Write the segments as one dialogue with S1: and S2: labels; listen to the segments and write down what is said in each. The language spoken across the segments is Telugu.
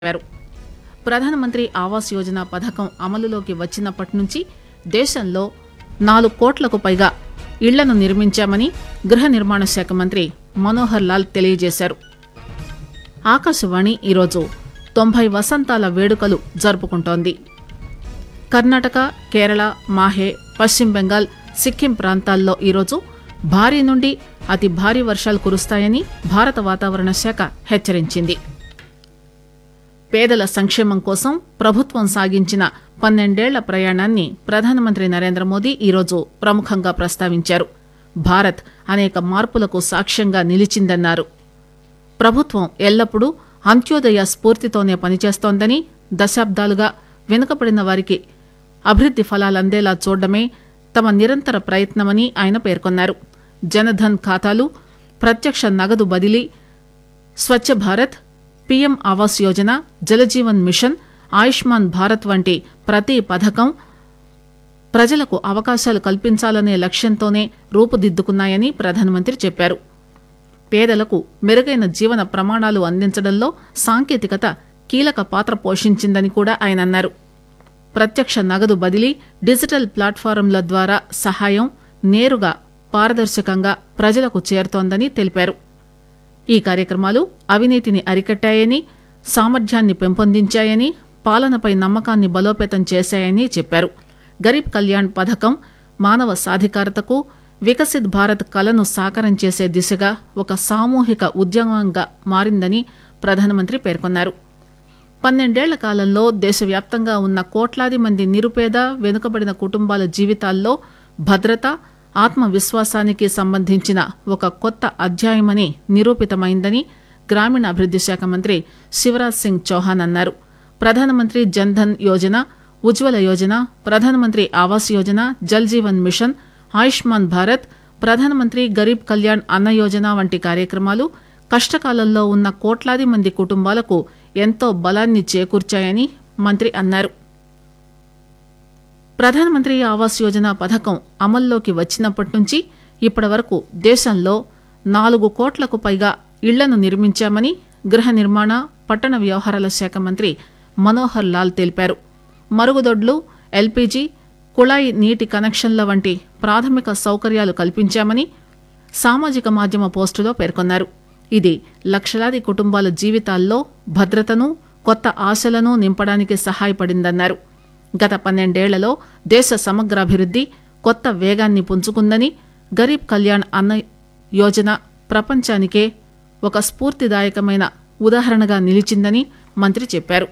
S1: చెప్పారు ప్రధానమంత్రి ఆవాస్ యోజన పథకం అమలులోకి వచ్చినప్పటి నుంచి దేశంలో నాలుగు కోట్లకు పైగా ఇళ్లను నిర్మించామని గృహ నిర్మాణ శాఖ మంత్రి మనోహర్ లాల్ తెలియజేశారు ఆకాశవాణి ఈరోజు తొంభై వసంతాల వేడుకలు జరుపుకుంటోంది కర్ణాటక కేరళ మాహే పశ్చిమ బెంగాల్ సిక్కిం ప్రాంతాల్లో ఈరోజు భారీ నుండి అతి భారీ వర్షాలు కురుస్తాయని భారత వాతావరణ శాఖ హెచ్చరించింది పేదల సంక్షేమం కోసం ప్రభుత్వం సాగించిన పన్నెండేళ్ల ప్రయాణాన్ని ప్రధానమంత్రి నరేంద్ర మోదీ ఈరోజు ప్రముఖంగా ప్రస్తావించారు భారత్ అనేక మార్పులకు సాక్ష్యంగా నిలిచిందన్నారు ప్రభుత్వం ఎల్లప్పుడూ అంత్యోదయ స్ఫూర్తితోనే పనిచేస్తోందని దశాబ్దాలుగా వెనుకబడిన వారికి అభివృద్ది ఫలాలందేలా చూడడమే తమ నిరంతర ప్రయత్నమని ఆయన పేర్కొన్నారు జనధన్ ఖాతాలు ప్రత్యక్ష నగదు బదిలీ స్వచ్ఛ భారత్ పీఎం ఆవాస్ యోజన జలజీవన్ మిషన్ ఆయుష్మాన్ భారత్ వంటి ప్రతి పథకం ప్రజలకు అవకాశాలు కల్పించాలనే లక్ష్యంతోనే రూపుదిద్దుకున్నాయని ప్రధానమంత్రి చెప్పారు పేదలకు మెరుగైన జీవన ప్రమాణాలు అందించడంలో సాంకేతికత కీలక పాత్ర పోషించిందని కూడా ఆయన అన్నారు ప్రత్యక్ష నగదు బదిలీ డిజిటల్ ప్లాట్ఫారంల ద్వారా సహాయం నేరుగా పారదర్శకంగా ప్రజలకు చేరుతోందని తెలిపారు ఈ కార్యక్రమాలు అవినీతిని అరికట్టాయని సామర్థ్యాన్ని పెంపొందించాయని పాలనపై నమ్మకాన్ని బలోపేతం చేశాయని చెప్పారు గరీబ్ కళ్యాణ్ పథకం మానవ సాధికారతకు వికసిత్ భారత్ కలను సాకారం చేసే దిశగా ఒక సామూహిక ఉద్యమంగా మారిందని ప్రధానమంత్రి పేర్కొన్నారు పన్నెండేళ్ల కాలంలో దేశవ్యాప్తంగా ఉన్న కోట్లాది మంది నిరుపేద వెనుకబడిన కుటుంబాల జీవితాల్లో భద్రత ఆత్మవిశ్వాసానికి సంబంధించిన ఒక కొత్త అధ్యాయమని నిరూపితమైందని గ్రామీణాభివృద్ది శాఖ మంత్రి శివరాజ్ సింగ్ చౌహాన్ అన్నారు ప్రధానమంత్రి జన్ధన్ యోజన ఉజ్వల యోజన ప్రధానమంత్రి ఆవాస్ యోజన జల్ జీవన్ మిషన్ ఆయుష్మాన్ భారత్ ప్రధానమంత్రి గరీబ్ కళ్యాణ్ అన్న యోజన వంటి కార్యక్రమాలు కష్టకాలంలో ఉన్న కోట్లాది మంది కుటుంబాలకు ఎంతో బలాన్ని చేకూర్చాయని మంత్రి అన్నారు ప్రధానమంత్రి ఆవాస్ యోజన పథకం అమల్లోకి వచ్చినప్పటి నుంచి ఇప్పటి వరకు దేశంలో నాలుగు కోట్లకు పైగా ఇళ్లను నిర్మించామని గృహ నిర్మాణ పట్టణ వ్యవహారాల శాఖ మంత్రి మనోహర్ లాల్ తెలిపారు మరుగుదొడ్లు ఎల్పీజీ కుళాయి నీటి కనెక్షన్ల వంటి ప్రాథమిక సౌకర్యాలు కల్పించామని సామాజిక మాధ్యమ పోస్టులో పేర్కొన్నారు ఇది లక్షలాది కుటుంబాల జీవితాల్లో భద్రతను కొత్త ఆశలను నింపడానికి సహాయపడిందన్నారు గత పన్నెండేళ్లలో దేశ సమగ్రాభివృద్ది కొత్త వేగాన్ని పుంజుకుందని గరీబ్ కళ్యాణ్ అన్న యోజన ప్రపంచానికే ఒక స్ఫూర్తిదాయకమైన ఉదాహరణగా నిలిచిందని మంత్రి చెప్పారు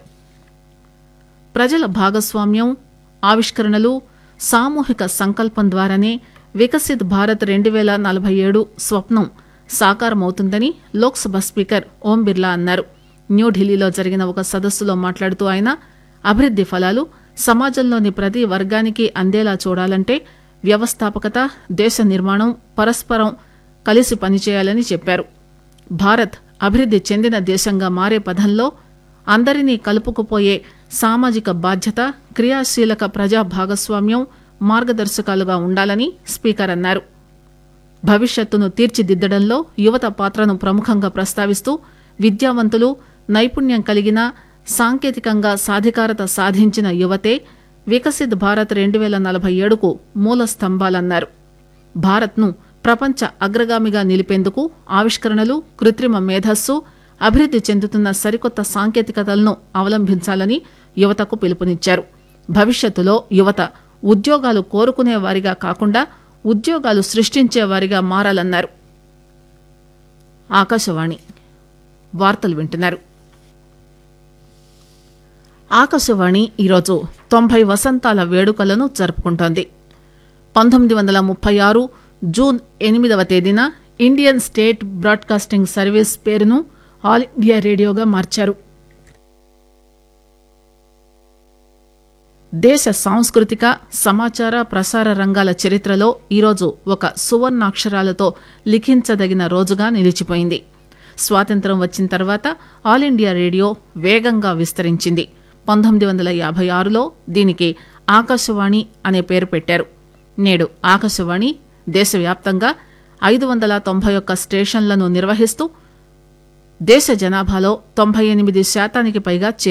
S1: ప్రజల భాగస్వామ్యం ఆవిష్కరణలు సామూహిక సంకల్పం ద్వారానే వికసిత్ భారత్ రెండు వేల నలభై ఏడు స్వప్నం సాకారమవుతుందని లోక్సభ స్పీకర్ ఓం బిర్లా అన్నారు న్యూఢిల్లీలో జరిగిన ఒక సదస్సులో మాట్లాడుతూ ఆయన అభివృద్ది ఫలాలు సమాజంలోని ప్రతి వర్గానికి అందేలా చూడాలంటే వ్యవస్థాపకత దేశ నిర్మాణం పరస్పరం కలిసి పనిచేయాలని చెప్పారు భారత్ అభివృద్ది చెందిన దేశంగా మారే పథంలో అందరినీ కలుపుకుపోయే సామాజిక బాధ్యత క్రియాశీలక ప్రజా భాగస్వామ్యం మార్గదర్శకాలుగా ఉండాలని స్పీకర్ అన్నారు భవిష్యత్తును తీర్చిదిద్దడంలో యువత పాత్రను ప్రముఖంగా ప్రస్తావిస్తూ విద్యావంతులు నైపుణ్యం కలిగిన సాంకేతికంగా సాధికారత సాధించిన యువతే వికసిత్ భారత్ రెండు వేల నలభై ఏడుకు మూల స్తంభాలన్నారు భారత్ను ప్రపంచ అగ్రగామిగా నిలిపేందుకు ఆవిష్కరణలు కృత్రిమ మేధస్సు అభివృద్ది చెందుతున్న సరికొత్త సాంకేతికతలను అవలంబించాలని యువతకు పిలుపునిచ్చారు భవిష్యత్తులో యువత ఉద్యోగాలు కోరుకునే వారిగా కాకుండా ఉద్యోగాలు సృష్టించే వారిగా మారాలన్నారు ఆకాశవాణి వార్తలు వింటున్నారు ఆకాశవాణి ఈరోజు తొంభై వసంతాల వేడుకలను జరుపుకుంటోంది పంతొమ్మిది వందల ముప్పై ఆరు జూన్ ఎనిమిదవ తేదీన ఇండియన్ స్టేట్ బ్రాడ్కాస్టింగ్ సర్వీస్ పేరును ఆల్ ఇండియా రేడియోగా మార్చారు దేశ సాంస్కృతిక సమాచార ప్రసార రంగాల చరిత్రలో ఈరోజు ఒక సువర్ణాక్షరాలతో లిఖించదగిన రోజుగా నిలిచిపోయింది స్వాతంత్రం వచ్చిన తర్వాత ఆల్ ఇండియా రేడియో వేగంగా విస్తరించింది పంతొమ్మిది వందల యాభై ఆరులో దీనికి ఆకాశవాణి అనే పేరు పెట్టారు నేడు ఆకాశవాణి దేశవ్యాప్తంగా ఐదు వందల తొంభై ఒక్క స్టేషన్లను నిర్వహిస్తూ దేశ జనాభాలో తొంభై ఎనిమిది శాతానికి పైగా